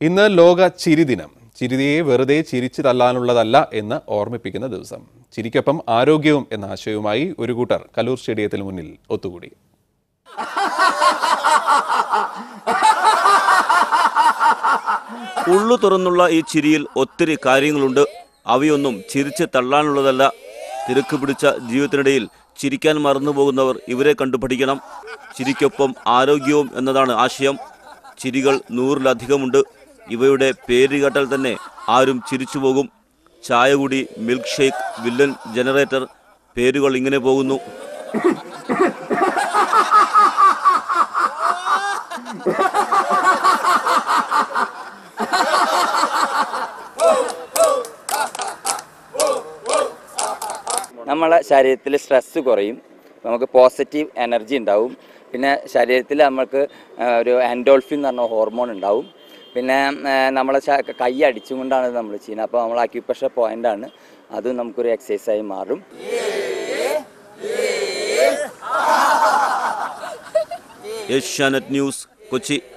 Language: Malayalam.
ഇന്ന് ലോക ചിരി ദിനം ചിരിയെ വെറുതെ ചിരിച്ചു തള്ളാനുള്ളതല്ല എന്ന് ഓർമ്മിപ്പിക്കുന്ന ദിവസം ചിരിക്കൊപ്പം ആരോഗ്യവും എന്ന ആശയവുമായി ഒരു കൂട്ടർ കലൂർ സ്റ്റേഡിയത്തിന് മുന്നിൽ ഒത്തുകൂടി ഉള്ളു തുറന്നുള്ള ഈ ചിരിയിൽ ഒത്തിരി കാര്യങ്ങളുണ്ട് അവയൊന്നും ചിരിച്ച് തള്ളാനുള്ളതല്ല തിരക്ക് പിടിച്ച ജീവിതത്തിനിടയിൽ ചിരിക്കാൻ മറന്നുപോകുന്നവർ ഇവരെ കണ്ടു പഠിക്കണം ചിരിക്കൊപ്പം ആരോഗ്യവും എന്നതാണ് ആശയം ചിരികൾ നൂറിലധികമുണ്ട് ഇവയുടെ പേര് കേട്ടാൽ തന്നെ ആരും ചിരിച്ചു പോകും ചായ കുടി മിൽക്ക് ഷേക്ക് വില്ലൻ ജനറേറ്റർ പേരുകൾ ഇങ്ങനെ പോകുന്നു നമ്മളെ ശരീരത്തിൽ സ്ട്രെസ്സ് കുറയും നമുക്ക് പോസിറ്റീവ് എനർജി ഉണ്ടാവും പിന്നെ ശരീരത്തിൽ നമുക്ക് ആ, ഒരു എൻഡോൾഫിൻ എന്ന് പറഞ്ഞ ഹോർമോൺ ഉണ്ടാവും പിന്നെ ആ, നമ്മളെ ശ- കൈ അടിച്ചും കൊണ്ടാണ് നമ്മൾ ചെയ്യുന്നത് അപ്പോൾ നമ്മൾ അക്യുപ്രഷർ പോയിൻ്റാണ് അതും നമുക്കൊരു എക്സസൈസായി മാറും ഏഷ്യാനെറ്റ് ന്യൂസ് കൊച്ചി